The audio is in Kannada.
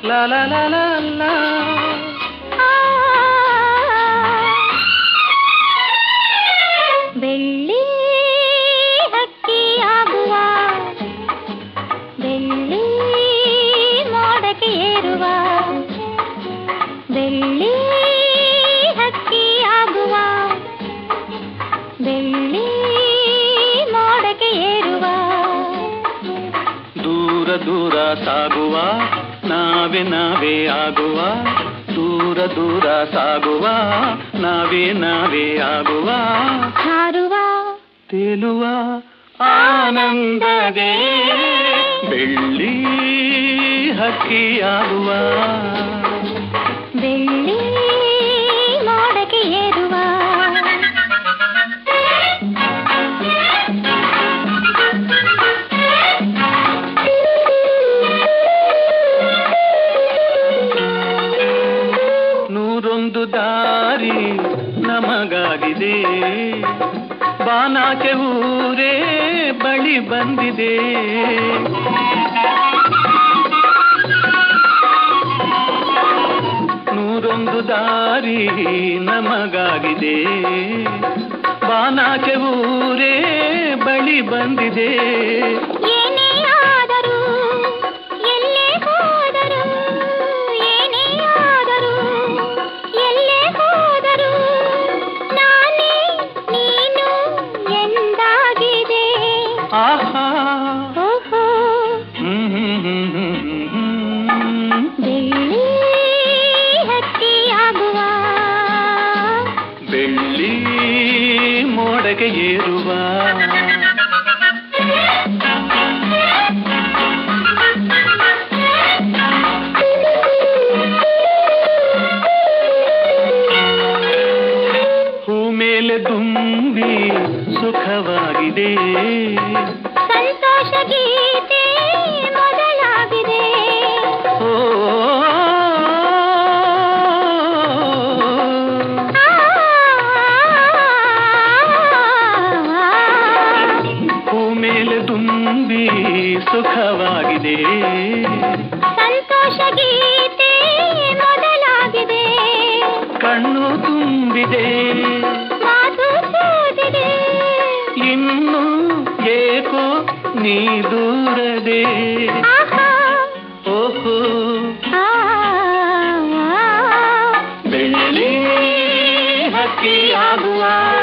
ಲಾ ಲಾ ಲಾ ಲಾ ಲಾ. ಬೆಳ್ಳಿ ಹಕ್ಕಿಯಾಗುವ ಬೆಳ್ಳಿ ಮೋಡಕ್ಕೆ ಏರುವ ಬೆಳ್ಳಿ ಹಕ್ಕಿಯಾಗುವ ಬೆಳ್ಳಿ ಮೋಡಕ್ಕೆ ಏರುವ ದೂರ ದೂರ ಸಾಗುವ ನಾವೇ ನಾವೇ ಆಗುವ ದೂರ ದೂರ ಸಾಗುವ ನಾವೇ ನಾವೇ ಆಗುವ ಹಾರುವ ತೇಲುವ ಆನಂದದೇ ಬೆಳ್ಳಿ ಹಕ್ಕಿಯಾಗುವ ಬೆಳ್ಳಿ ಮೋಡಕ್ಕೆ ಏರುವ ನೂರೊಂದು ದಾರಿ ನಮಗಾಗಿದೆ ಬಾನಾಚೆ ಊರೇ ಬಳಿ ಬಂದಿದೆ ನೂರೊಂದು ದಾರಿ ನಮಗಾಗಿದೆ ಬಾನಾಚೆ ಊರೇ ಬಳಿ ಬಂದಿದೆ ಏನೇ ಆದರೂ ಎಲ್ಲೇ ಹೋದರೂ ಏನೇ ಆದರೂ ಎಲ್ಲೇ ಹೋದರೂ ನಾನೇ ನೀನು ಎಂದಾಗಿದೆ ಆಹಾ ಓಹೋ ಹ್ಮ್ ಹ್ಮ್ ಹ್ಮ್ ಹ್ಮ್ ಹ್ಮ್. ಬೆಳ್ಳಿ ಹಕ್ಕಿಯಾಗುವ ಬೆಳ್ಳಿ ಮೋಡಗೆ ಏರುವ ಹೂ ಮೇಲೆ ತುಂಬಿ ಸುಖವಾಗಿದೆ ಸಂತೋಷ ಗೀತೆ ಮೊದಲಾಗಿದೆ ಓ ಹೂ ಮೇಲೆ ತುಂಬಿ ಸುಖವಾಗಿದೆ ಸಂತೋಷ ಗೀತೆ ಮೊದಲಾಗಿದೆ ಕಣ್ಣು ತುಂಬಿದೆ ಮಾತು ಸೋದಿದೆ ಇನ್ನು ಏಕೋ ನೀ ದೂರದೆ ಆಹಾ ಓಹೋ ಆ, ಆ, ಬೆಳ್ಳಿ ಹಕ್ಕಿಯಾಗುವ